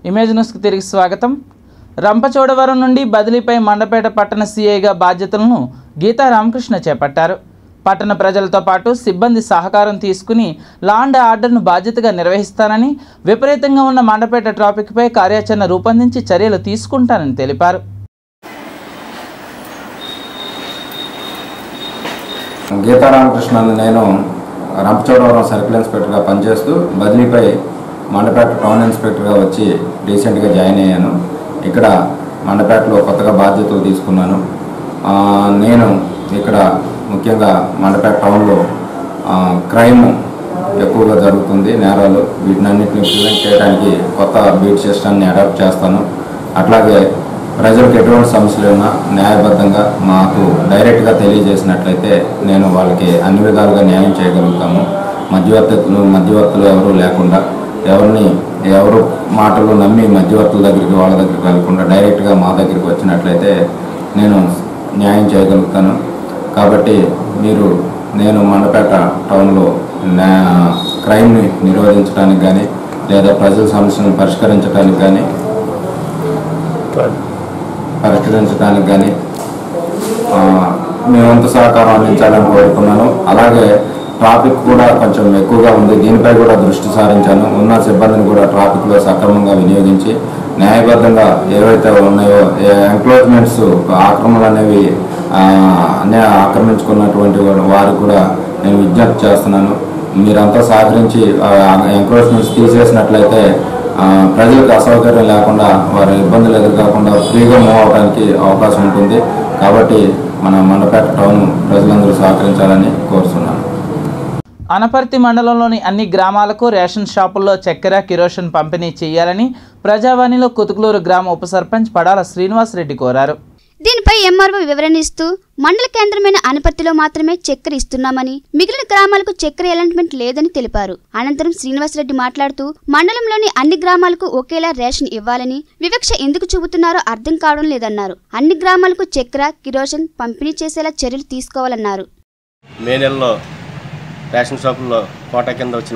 Image న్యూస్కి తిరిగి స్వాగతం రంపచోడవరం నుండి బదిలీపై మండపేట పట్టణ సీఐగా బాధ్యతలను గీతా రామకృష్ణ చేపట్టారు పట్టణ ప్రజలతో పాటు సిబ్బంది సహకారం తీసుకుని లా అండ్ ఆర్డర్ను బాధ్యతగా నిర్వహిస్తానని విపరీతంగా ఉన్న మండపేట ట్రాఫిక్పై కార్యాచరణ రూపొందించి చర్యలు తీసుకుంటానని తెలిపారు గీతారామకృష్ణ అని నేను రంపచోడవరం సర్కిల్ ఇన్స్పెక్టర్గా పనిచేస్తూ బదిలీపై మండపేట టౌన్ ఇన్స్పెక్టర్గా వచ్చి రీసెంట్గా జాయిన్ అయ్యాను ఇక్కడ మండపేటలో కొత్తగా బాధ్యతలు తీసుకున్నాను ఆ, నేను ఇక్కడ ముఖ్యంగా మండపేట టౌన్లో ఆ, క్రైమ్ ఎక్కువగా జరుగుతుంది నేరాలు వీటినన్నింటిని ప్రివెంట్ చేయడానికి కొత్త బీట్ సిస్టమ్ని అడాప్ట్ చేస్తాను అట్లాగే ప్రజలకు ఎటువంటి సమస్యలు ఉన్నా న్యాయబద్ధంగా మాకు డైరెక్ట్గా తెలియజేసినట్లయితే నేను వాళ్ళకి అన్ని విధాలుగా న్యాయం చేయగలుగుతాము మధ్యవర్తులు మధ్యవర్తులు ఎవరు లేకుండా ఎవరిని ఎవరు మాటలు నమ్మి మధ్యవర్తుల దగ్గరికి వాళ్ళ దగ్గరికి వెళ్ళకుండా డైరెక్ట్గా మా దగ్గరికి వచ్చినట్లయితే నేను న్యాయం చేయగలుగుతాను కాబట్టి మీరు నేను మండపేట టౌన్లో న్యా- క్రైమ్ని నిరోధించడానికి కానీ లేదా ప్రజల సమస్యలను పరిష్కరించడానికి కానీ పరిష్కరించడానికి కానీ ఆ, మీ వంతు సహకారం అందించాలని కోరుకున్నాను అలాగే ట్రాఫిక్ కూడా కొంచెం ఎక్కువగా ఉంది దీనిపై కూడా దృష్టి సారించాను ఉన్న సిబ్బందిని కూడా ట్రాఫిక్లో సక్రమంగా వినియోగించి న్యాయబద్ధంగా ఏవైతే ఉన్నాయో ఎంక్లోజ్మెంట్స్ ఆక్రమణలు అనేవి ఆ, అన్నీ ఆక్రమించుకున్నటువంటి వా- వారికి కూడా నేను విజ్ఞప్తి చేస్తున్నాను మీరంతా సహకరించి ఎంక్రోచ్మెంట్స్ తీసేసినట్లయితే ఆ, ప్రజలకు అసౌకర్యం లేకుండా వారి ఇబ్బందులు ఎదురుకాకుండా ఫ్రీగా మూవ్ అవడానికి అవకాశం ఉంటుంది కాబట్టి మన మండపేట టౌన్ ప్రజలందరూ సహకరించాలని కోరుతున్నాను అనపర్తి మండలంలోని అన్ని గ్రామాలకు రేషన్ షాపుల్లో చక్కెర కిరోషన్ పంపిణీ చేయాలని ప్రజావాణిలో కుతుకులూరు గ్రామ ఉప సర్పంచ్ పడాల శ్రీనివాసరెడ్డి కోరారు దీనిపై ఎంఆర్ఓ వివరణ ఇస్తూ మండల కేంద్రమైన అనపర్తిలో మాత్రమే చక్కెర ఇస్తున్నామని మిగిలిన గ్రామాలకు చక్కెర అలాట్మెంట్ లేదని తెలిపారు అనంతరం శ్రీనివాసరెడ్డి మాట్లాడుతూ మండలంలోని అన్ని గ్రామాలకు ఒకేలా రేషన్ ఇవ్వాలని వివక్ష ఎందుకు చూపుతున్నారో అర్థం కావడం లేదన్నారు అన్ని గ్రామాలకు చక్కెర కిరోషన్ పంపిణీ చేసేలా చర్యలు తీసుకోవాలన్నారు మే నెలలో రేషన్ షాపుల్లో కోట కింద వచ్చిన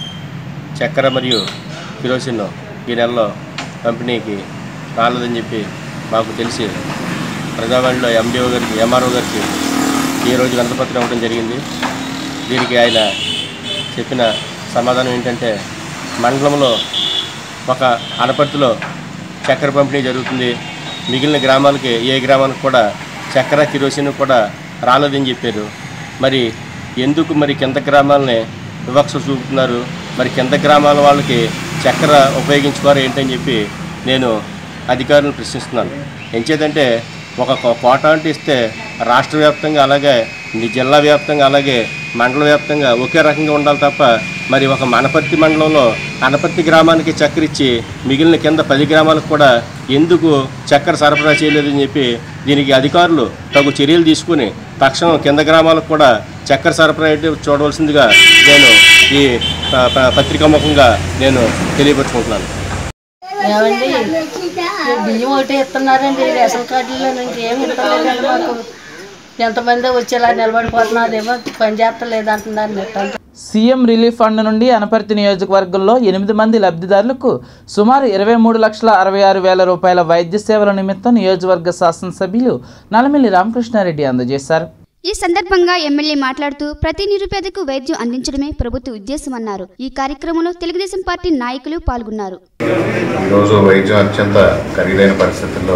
చక్కెర మరియు కిరోసిన్ ఈ నెలలో పంపిణీకి రాలేదని చెప్పి మాకు తెలిసి ప్రజావాణిలో ఎండిఓ గారికి ఎంఆర్ఓ గారికి ఈ రోజు వినతపత్రం ఇవ్వడం జరిగింది దీనికి ఆయన చెప్పిన సమాధానం ఏంటంటే మండలంలో ఒక అనపర్తిలో చక్కెర పంపిణీ జరుగుతుంది మిగిలిన గ్రామాలకి ఏ గ్రామానికి కూడా చక్కెర కిరోసిన్ కూడా రాలేదని చెప్పారు మరి ఎందుకు మరి కింద గ్రామాలని వివక్ష చూపుతున్నారు మరి కింద గ్రామాల వాళ్ళకి చక్కెర ఉపయోగించుకోరు ఏంటని చెప్పి నేను అధికారులను ప్రశ్నిస్తున్నాను ఎంచేదంటే ఒక కో- కోట అంటే ఇస్తే రాష్ట్ర వ్యాప్తంగా అలాగే ని- జిల్లా వ్యాప్తంగా అలాగే మండల వ్యాప్తంగా ఒకే రకంగా ఉండాలి తప్ప మరి ఒక మనపర్తి మండలంలో అనపర్తి గ్రామానికి చక్కెర ఇచ్చి మిగిలిన కింద పది గ్రామాలకు కూడా ఎందుకు చక్కెర సరఫరా చేయలేదని చెప్పి దీనికి అధికారులు తగు చర్యలు తీసుకుని తక్షణం కింద గ్రామాలకు కూడా చక్కెర సరఫరా అయితే చూడవలసిందిగా నేను ఈ ప- ప- పత్రికాముఖంగా నేను తెలియపరుచుకుంటున్నాను ఏమండి బియ్యం ఒకటి ఇస్తున్నారండి రేషన్ కార్డులో నుంచి ఏమి ఇస్తలేదండి మాకు ఎంతమంది వచ్చేలా నిలబడిపోతున్నారేమో పని చేస్తలేదు అంటున్నారు నెట్ సీఎం రిలీఫ్ ఫండ్ నుండి అనపర్తి నియోజకవర్గంలో ఎనిమిది మంది లబ్ధిదారులకు సుమారు ఇరవై మూడు లక్షల అరవై ఆరు వేల రూపాయల వైద్య సేవల నిమిత్తం నియోజకవర్గ శాసనసభ్యులు నలమిల్లి రామకృష్ణారెడ్డి అందజేశారు ఈ సందర్భంగా ఎమ్మెల్యే మాట్లాడుతూ ప్రతి నిరుపేదకు వైద్యం అందించడమే ప్రభుత్వ ఉద్దేశమన్నారు ఈ కార్యక్రమంలో తెలుగుదేశం పార్టీ నాయకులు పాల్గొన్నారు ఈరోజు వైద్యం అత్యంత ఖరీదైన పరిస్థితుల్లో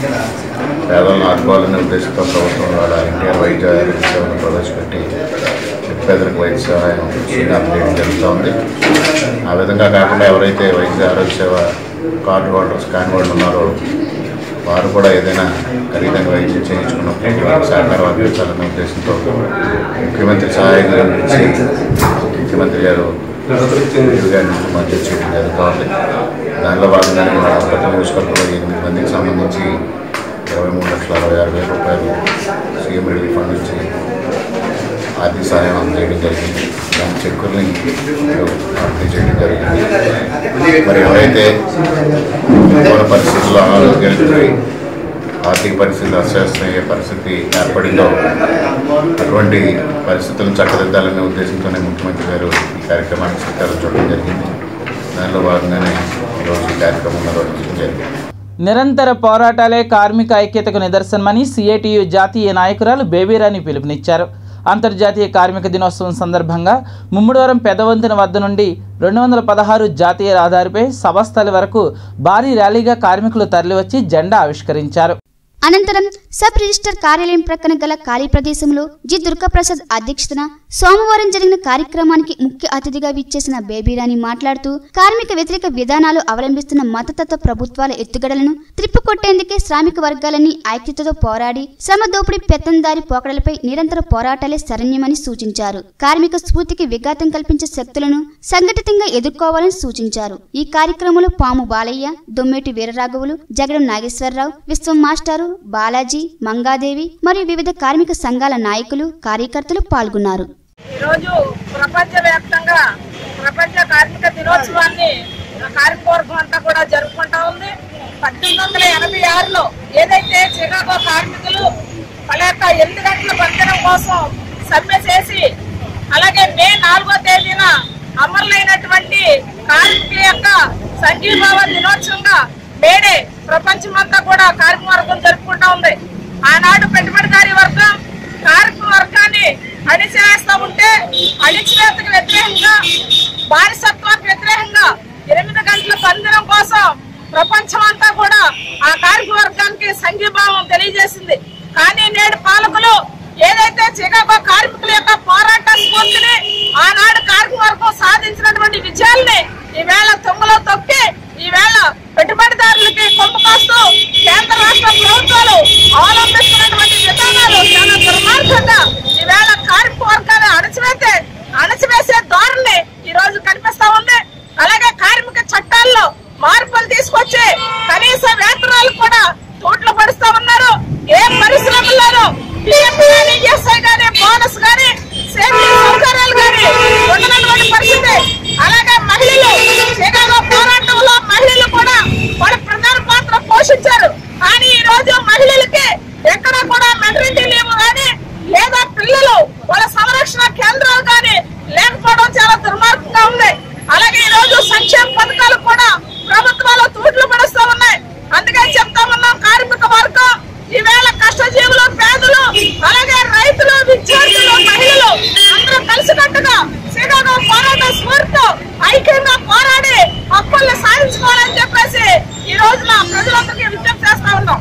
పేదలను ఆదుకోవాలనే ఉద్దేశంతో ప్రభుత్వం వాళ్ళ ఎన్టీఆర్ వైద్య ఆరోగ్య సేవను ప్రవేశపెట్టి పేదలకు వైద్య సహాయం ఉచితంగా అందజేయడం జరుగుతోంది ఆ విధంగా కాకుండా ఎవరైతే వైద్య ఆరోగ్య సేవ కార్డు హోల్డర్స్ కాని వాళ్ళు ఉన్నారో వారు కూడా ఏదైనా ఖరీదైన వైద్యం చేయించుకున్నప్పుడు వాళ్ళకి సహకారం అందించాలనే ఉద్దేశంతో ముఖ్యమంత్రి సహాయ నిధి నుంచి ముఖ్యమంత్రి గారు విడిగా నిధులు మంజూరు చేయడం జరుగుతోంది దానిలో భాగంగానే మన ప్రతి నియోజకవర్గంలో ఎనిమిది మందికి సంబంధించి ఇరవై మూడు లక్షల అరవై ఆరు వేల రూపాయలు సీఎం రిలీఫ్ ఫండ్ నుంచి ఆర్థిక సహాయం అందజేయడం జరిగింది దాని చెక్కుల్ని పంపిణీ చేయడం జరిగింది మరి ఎవరైతే అనుకూల పరిస్థితుల్లో అనారోగ్యానికి గురై ఆర్థిక పరిస్థితులు అస్వస్థమయ్యే పరిస్థితి ఏర్పడిందో అటువంటి పరిస్థితులను చక్కదిద్దాలనే ఉద్దేశంతోనే ముఖ్యమంత్రి గారు ఈ కార్యక్రమానికి శ్రీకారం చుట్టడం జరిగింది దానిలో భాగంగానే ఈరోజు ఈ కార్యక్రమం నిర్వహించడం జరిగింది నిరంతర పోరాటాలే కార్మిక ఐక్యతకు నిదర్శనమని సిఐటియు జాతీయ నాయకురాలు బేబీరాణి పిలుపునిచ్చారు అంతర్జాతీయ కార్మిక దినోత్సవం సందర్భంగా ముమ్మడివరం పెదవంతెన వద్ద నుండి రెండు వందల పదహారు జాతీయ రహదారిపై సభస్థలి వరకు భారీ ర్యాలీగా కార్మికులు తరలివచ్చి జెండా ఆవిష్కరించారు అనంతరం సబ్ రిజిస్టర్ కార్యాలయం ప్రక్కన గల ఖాళీ ప్రదేశంలో జి దుర్గాప్రసాద్ అధ్యక్షతన సోమవారం జరిగిన కార్యక్రమానికి ముఖ్య అతిథిగా విచ్చేసిన బేబీరాణి మాట్లాడుతూ కార్మిక వ్యతిరేక విధానాలు అవలంబిస్తున్న మతతత్వ ప్రభుత్వాల ఎత్తుగడలను త్రిప్పుకొట్టేందుకే శ్రామిక వర్గాలని ఐక్యతతో పోరాడి శ్రమ దోపిడీ పెత్తందారి పోకడలపై నిరంతర పోరాటాలే శరణ్యమని సూచించారు కార్మిక స్ఫూర్తికి విఘాతం కల్పించే శక్తులను సంఘటితంగా ఎదుర్కోవాలని సూచించారు ఈ కార్యక్రమంలో పాము బాలయ్య దొమ్మేటి వీరరాఘవులు జగడం నాగేశ్వరరావు విశ్వం మాస్టారు బాలాజీ మంగాదేవి మరియు వివిధ కార్మిక సంఘాల నాయకులు కార్యకర్తలు పాల్గొన్నారు ఈరోజు ప్రపంచవ్యాప్తంగా ప్రపంచ కార్మిక దినోత్సవాన్ని కార్యకవర్గం అంతా కూడా జరుపుకుంటా ఉంది పద్దెనిమిది వందల ఎనభై ఆరులో ఏదైతే చికాగో కార్మికులు వాళ్ళ యొక్క ఎనిమిది గంటల బంధనం కోసం సమ్మె చేసి అలాగే మే నాలుగో తేదీన అమరులైనటువంటి కార్మికుల యొక్క సంఘీభావ దినోత్సవంగా మేడే ప్రపంచమంతా కూడా కార్మిక వర్గం జరుపుకుంటా ఉంది ఆనాడు పెట్టుబడిదారీ వర్గం కార్మిక వర్గాన్ని అణిచివేస్తా ఉంటే అణిచివేతకు వ్యతిరేకంగా బానిసత్వానికి వ్యతిరేకంగా ఎనిమిది గంటల బంధనం కోసం ప్రపంచం అంతా కూడా ఆ కార్మిక వర్గానికి సంఘీభావం తెలియజేసింది కానీ నేడు పాలకులు ఏదైతే చికాగో కార్మికుల యొక్క పోరాట స్ఫూర్తిని ఆనాడు కార్మిక వర్గం సాధించినటువంటి విజయాల్ని ఈవేళ తుంగలో తొక్కి ఈవేళ పెట్టుబడిదారులకి కొంపు కాస్తూ కేంద్ర రాష్ట్ర ప్రభుత్వాలు అవలంబిస్తున్నటువంటి విధానాలు చాలా దుర్మార్గంగా ఈవేళ కార్మిక వర్గాన్ని అణచివేతే అణచివేసే ధోరణి ఈ రోజు కనిపిస్తా ఉంది అలాగే కార్మిక చట్టాల్లో మార్పులు తీసుకొచ్చి కనీస వేతనాలు కూడా తోట్లు పడుస్తా ఉన్నారు ఏ పరిశ్రమల్లోనూ పిఎఫ్ గానీ ఎస్ఐ గానీ బోనస్ గానీ సేఫ్టీ సౌకర్యాలు గానీ ఉండనటువంటి పరిస్థితి అలాగే మహిళలు చికాగో పోరాటంలో మహిళలు కూడా వాళ్ళ ప్రధాన పాత్ర పోషించారు కానీ ఈ రోజు మహిళలకి ఎక్కడ కూడా మెటర్నిటీ లీవ్ గానీ లేదా పిల్లలు వాళ్ళ సంరక్షణ కేంద్రాలు గానీ లేకపోవడం చాలా దుర్మార్గంగా ఉంది అలాగే ఈ రోజు సంక్షేమ పథకాలు కూడా ప్రభుత్వాలు తూట్లు పడుస్తూ ఉన్నాయి అందుకే చెప్తా ఉన్నాం కార్మిక వర్గం ఈవేళ కష్టజీవులు పేదలు అలాగే రైతులు విద్యార్థులు మహిళలు అందరూ కలిసికట్టుగా శ్రీకాకుళం పోరాట స్ఫూర్తితో ఐక్యంగా పోరాడి హక్కుల్ని సాధించుకోవాలని చెప్పేసి ఈ రోజున ప్రజలందరికీ విజ్ఞప్తి చేస్తా ఉన్నాం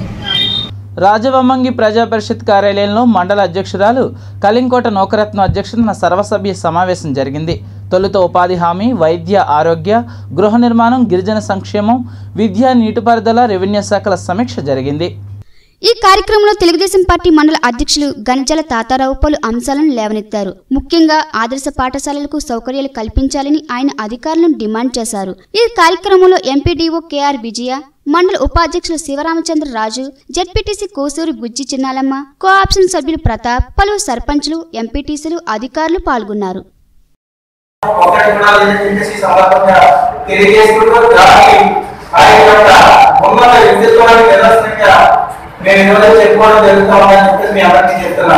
రాజవమ్మంగి ప్రజా పరిషత్ కార్యాలయంలో మండల అధ్యక్షురాలు కలింకోట నౌకరత్న అధ్యక్షతన సర్వసభ్య సమావేశం జరిగింది తొలుత ఉపాధి హామీ వైద్య ఆరోగ్య గృహ నిర్మాణం గిరిజన సంక్షేమం విద్యా నీటిపారుదల రెవెన్యూ శాఖల సమీక్ష జరిగింది ఈ కార్యక్రమంలో తెలుగుదేశం పార్టీ మండల అధ్యక్షులు గణజల తాతారావు పలు అంశాలను లేవనెత్తారు ముఖ్యంగా ఆదర్శ పాఠశాలలకు సౌకర్యాలు కల్పించాలని ఆయన అధికారులను డిమాండ్ చేశారు ఈ కార్యక్రమంలో ఎంపీడీఓ కేఆర్ విజయ మండల ఉపాధ్యక్షులు శివరామచంద్ర రాజు జెడ్పీటీసీ కోసూరి బుజ్జి చిన్నాలమ్మ కోఆప్షన్ సభ్యులు ప్రతాప్ పలువురు సర్పంచులు ఎంపీటీసీలు అధికారులు పాల్గొన్నారు ఒకటి కూడా లేదని చెప్పేసి ఈ సందర్భంగా తెలియజేసుకుంటూ దానికి ఆయన యొక్క ఉన్నత వ్యక్తిత్వానికి నిదర్శనంగా నేను ఈరోజు చెప్పుకోవడం జరుగుతా ఉందని చెప్పేసి మీ అందరికీ చెప్తున్నా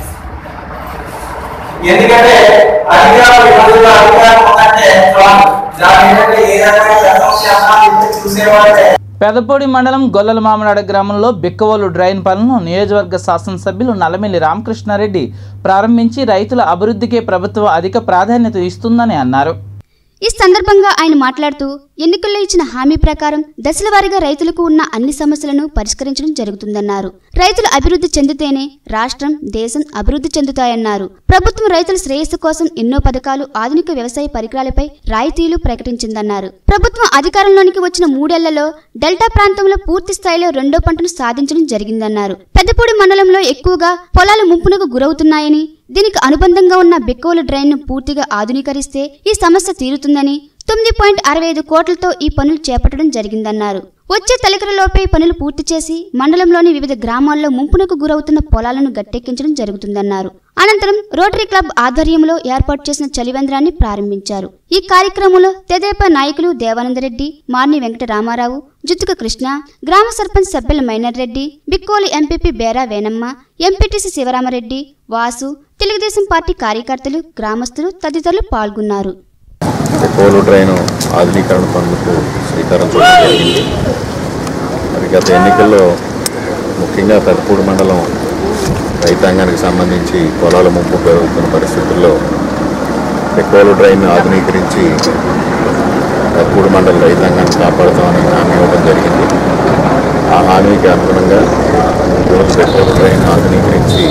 ఎందుకంటే అధికారులు ఈ రోజుల్లో అధికారం ఉందంటే చాలు. దాని ఏంటంటే ఏ రకమైన చట్టం చేస్తున్నా చూసేవాళ్ళే పెదపూడి మండలం గొల్లల మామిడాడ గ్రామంలో బిక్కవోలు డ్రైన్ పనులను నియోజకవర్గ శాసనసభ్యులు నల్లమిల్లి రామకృష్ణారెడ్డి ప్రారంభించి రైతుల అభివృద్ధికే ప్రభుత్వం అధిక ప్రాధాన్యత ఇస్తుందని అన్నారు ఈ సందర్భంగా ఆయన మాట్లాడుతూ ఎన్నికల్లో ఇచ్చిన హామీ ప్రకారం దశల వారీగా రైతులకు ఉన్న అన్ని సమస్యలను పరిష్కరించడం జరుగుతుందన్నారు రైతులు అభివృద్ధి చెందితేనే రాష్ట్రం దేశం అభివృద్ధి చెందుతాయన్నారు ప్రభుత్వం రైతుల శ్రేయస్సు కోసం ఎన్నో పథకాలు ఆధునిక వ్యవసాయ పరికరాలపై రాయితీలు ప్రకటించిందన్నారు ప్రభుత్వం అధికారంలోనికి వచ్చిన మూడేళ్లలో డెల్టా ప్రాంతంలో పూర్తి స్థాయిలో రెండో పంటను సాధించడం జరిగిందన్నారు పెద్దపూడి మండలంలో ఎక్కువగా పొలాలు ముంపునకు గురవుతున్నాయని దీనికి అనుబంధంగా ఉన్న బిక్కోలు డ్రైన్ను పూర్తిగా ఆధునీకరిస్తే ఈ సమస్య తీరుతుందని తొమ్మిది పాయింట్ అరవై ఐదు కోట్లతో ఈ పనులు చేపట్టడం జరిగిందన్నారు వచ్చే తలికరలోపే ఈ పనులు పూర్తి చేసి మండలంలోని వివిధ గ్రామాల్లో ముంపునకు గురవుతున్న పొలాలను గట్టెక్కించడం జరుగుతుందన్నారు అనంతరం రోటరీ క్లబ్ ఆధ్వర్యంలో ఏర్పాటు చేసిన చలివేంద్రాన్ని ప్రారంభించారు ఈ కార్యక్రమంలో తెదేపా నాయకులు దేవానందరెడ్డి మార్ని వెంకట రామారావు జుత్తుక కృష్ణ గ్రామ సర్పంచ్ సభ్యుల మైనర్ Reddy Bikkoli MPP Bera Venamma MPTC Sivaramareddy Vasu Telugu Desam party కార్యకర్తలు గ్రామస్తులు తదితరులు పాల్గొన్నారు కోలు ట్రైన్ ఆధునీకరణ పనులకు శ్రీకారం చుట్టడం జరిగింది మరి గత ఎన్నికల్లో ముఖ్యంగా పెదపూడి మండలం రైతాంగానికి సంబంధించి పొలాల ముంపు పెరుగుతున్న పరిస్థితుల్లో కోలు ట్రైన్ ఆధునీకరించి పెదపూడి మండల రైతాంగాన్ని కాపాడుతామని హామీ ఇవ్వడం జరిగింది ఆ హామీకి అనుగుణంగా ఈరోజు పెట్రోల్ ట్రైన్ ఆధునీకరించి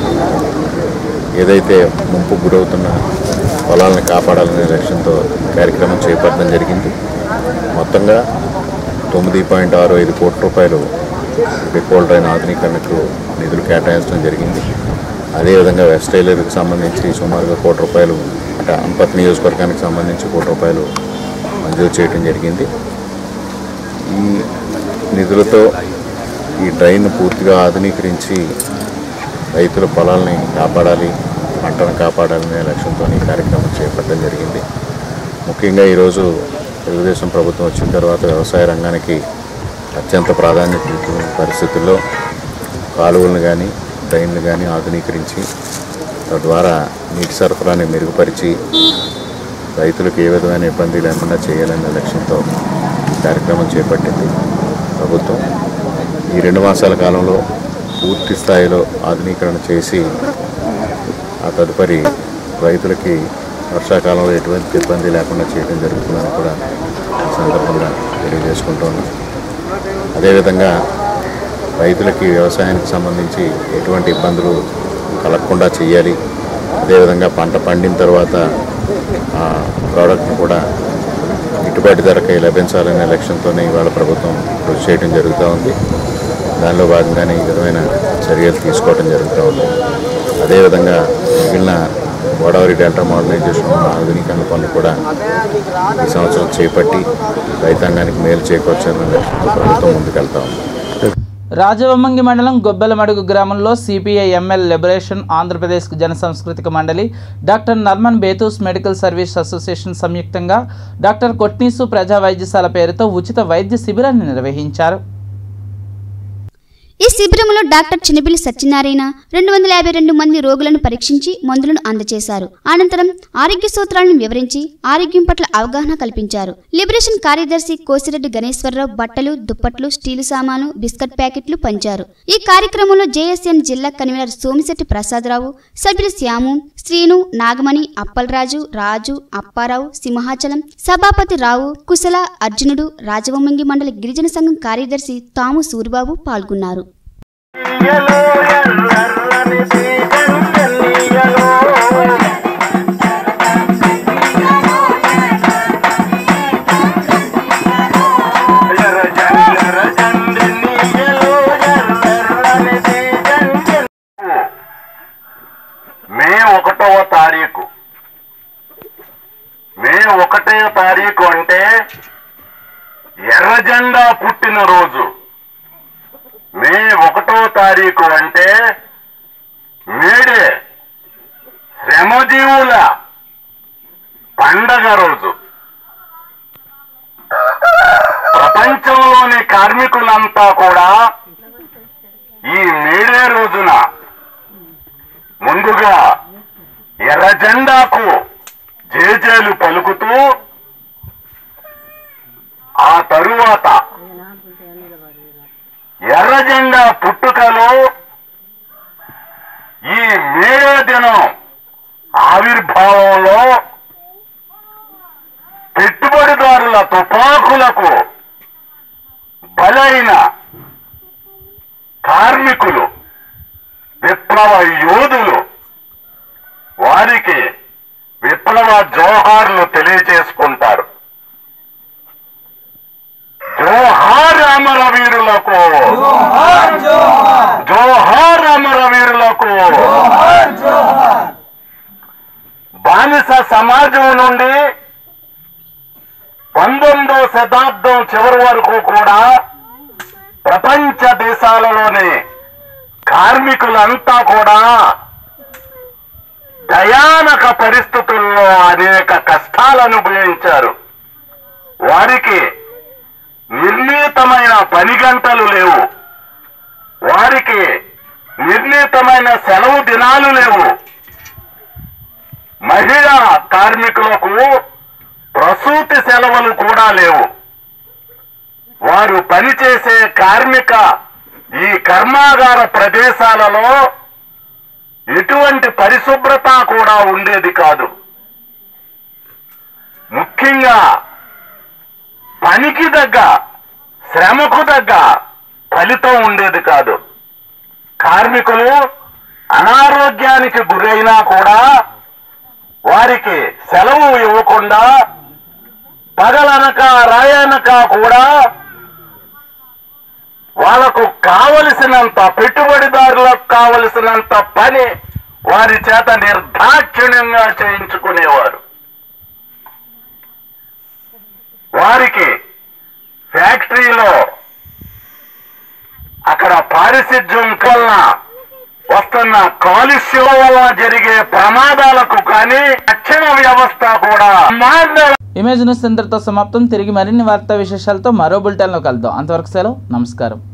ఏదైతే ముంపు గురవుతున్న పొలాలను కాపాడాలనే లక్ష్యంతో కార్యక్రమం చేపట్టడం జరిగింది మొత్తంగా తొమ్మిది పాయింట్ ఆరు ఐదు కోట్ల రూపాయలు పెట్రోల్ ట్రైన్ ఆధునీకరణకు నిధులు కేటాయించడం జరిగింది అదేవిధంగా వెస్ట్ టైలర్కి సంబంధించి సుమారుగా కోటి రూపాయలు అంటే అంపత్ నియోజకవర్గానికి సంబంధించి కోటి రూపాయలు మంజూరు చేయడం జరిగింది ఈ నిధులతో ఈ ట్రైన్ పూర్తిగా ఆధునీకరించి రైతుల పొలాల్ని కాపాడాలి పంటను కాపాడాలనే లక్ష్యంతో ఈ కార్యక్రమం చేపట్టడం జరిగింది ముఖ్యంగా ఈరోజు తెలుగుదేశం ప్రభుత్వం వచ్చిన తర్వాత వ్యవసాయ రంగానికి అత్యంత ప్రాధాన్యత ఇస్తున్న పరిస్థితుల్లో కాలువలను కానీ ట్రైన్లు కానీ ఆధునీకరించి తద్వారా నీటి సరఫరాని మెరుగుపరిచి రైతులకు ఏ విధమైన ఇబ్బంది లేకుండా చేయాలనే లక్ష్యంతో ఈ కార్యక్రమం చేపట్టింది ప్రభుత్వం ఈ రెండు మాసాల కాలంలో పూర్తి స్థాయిలో ఆధునీకరణ చేసి ఆ తదుపరి రైతులకి వర్షాకాలంలో ఎటువంటి ఇబ్బంది లేకుండా చేయడం జరుగుతుందని కూడా ఈ సందర్భంగా తెలియజేసుకుంటున్నాం అదేవిధంగా రైతులకి వ్యవసాయానికి సంబంధించి ఎటువంటి ఇబ్బందులు కలగకుండా చేయాలి అదేవిధంగా పంట పండిన తర్వాత ఆ ప్రోడక్ట్ని కూడా గిట్టుబాటు ధరకి లభించాలనే లక్ష్యంతోనే ఇవాళ ప్రభుత్వం కృషి చేయడం జరుగుతూ ఉంది దానిలో భాగంగానే ఈ విధమైన చర్యలు తీసుకోవడం జరుగుతూ ఉంది అదేవిధంగా మిగిలిన గోదావరి డెల్టా మోడర్నైజేషన్ ఆధునీకరణ పనులు కూడా ఈ సంవత్సరం చేపట్టి రైతాంగానికి మేలు చేకూర్చాలనే లక్ష్యంతో ప్రభుత్వం ముందుకెళ్తా ఉంది రాజవమ్మంగి మండలం గొబ్బెలమడుగు గ్రామంలో సిపిఐ ఎంఎల్ లిబరేషన్ ఆంధ్రప్రదేశ్ జన సాంస్కృతిక మండలి doctor Norman Bethune medical service association సంయుక్తంగా డాక్టర్ కొట్నీసు ప్రజా వైద్యశాల పేరుతో ఉచిత వైద్య శిబిరాన్ని నిర్వహించారు ఈ శిబిరంలో డాక్టర్ చిన్నపిల్లి సత్యనారాయణ రెండు వందల యాభై రెండు మంది రోగులను పరీక్షించి మందులను అందజేశారు అనంతరం ఆరోగ్య సూత్రాలను వివరించి ఆరోగ్యం పట్ల అవగాహన కల్పించారు లిబరేషన్ కార్యదర్శి కోసిరెడ్డి గణేశ్వరరావు బట్టలు దుప్పట్లు స్టీలు సామాను బిస్కట్ ప్యాకెట్లు పంచారు ఈ కార్యక్రమంలో జేఎస్ఎం జిల్లా కన్వీనర్ సోమిశెట్టి ప్రసాదరావు సభ్యులు శ్యాము శ్రీను నాగమణి అప్పలరాజు రాజు అప్పారావు సింహాచలం సభాపతి రావు కుశల అర్జునుడు రాజవొమ్మంగి మండలి గిరిజన సంఘం కార్యదర్శి తాము సూరిబాబు పాల్గొన్నారు మే ఒకటవ తారీఖు మే ఒకటవ తారీఖు అంటే ఎర్ర జెండా పుట్టిన రోజు మే ఒకటో తారీఖు అంటే మేడే శ్రమజీవుల పండగ రోజు ప్రపంచంలోని కార్మికులంతా కూడా ఈ మేడే రోజున ముందుగా ఎర్ర జెండాకు జేజేలు పలుకుతూ ఆ తరువాత ఎర్ర జెండా పుట్టుకలో ఈ మేడే దినం ఆవిర్భావంలో పెట్టుబడిదారుల తుపాకులకు బలైన కార్మికులు విప్లవ యోధులు వారికి విప్లవ జోహార్లు తెలియజేసుకుంటారు జోహార్ అమరవీరులకు జోహార్ అమరవీరులకు బానిస సమాజం నుండి పంతొమ్మిదో శతాబ్దం చివరి వరకు కూడా ప్రపంచ దేశాలలోని కార్మికులంతా కూడా భయానక పరిస్థితుల్లో అనేక కష్టాలు అనుభవించారు వారికి నిర్ణీతమైన పని గంటలు లేవు వారికి నిర్ణీతమైన సెలవు దినాలు లేవు మహిళా కార్మికులకు ప్రసూతి సెలవులు కూడా లేవు వారు పనిచేసే కార్మిక ఈ కర్మాగార ప్రదేశాలలో ఎటువంటి పరిశుభ్రత కూడా ఉండేది కాదు ముఖ్యంగా పనికి దగ్గ శ్రమకు దగ్గ ఫలితం ఉండేది కాదు కార్మికులు అనారోగ్యానికి గురైనా కూడా వారికి సెలవు ఇవ్వకుండా పగలనక రాయనక కూడా వాళ్లకు కావలసినంత పెట్టుబడిదారులకు కావలసినంత పని వారి చేత నిర్దాక్షిణ్యంగా చేయించుకునేవారు వారికి ఫ్యాక్టరీలో అక్కడ పారిశుధ్యం వలన వస్తున్న కాలుష్యం వల్ల జరిగే ప్రమాదాలకు కానీ రక్షణ వ్యవస్థ కూడా బ్రహ్మాండ ఇమేజ్ న్యూస్ ఇంతటితో సమాప్తం తిరిగి మరిన్ని వార్తా విశేషాలతో మరో బులెటిన్లో కలుద్దాం అంతవరకు సెలవు నమస్కారం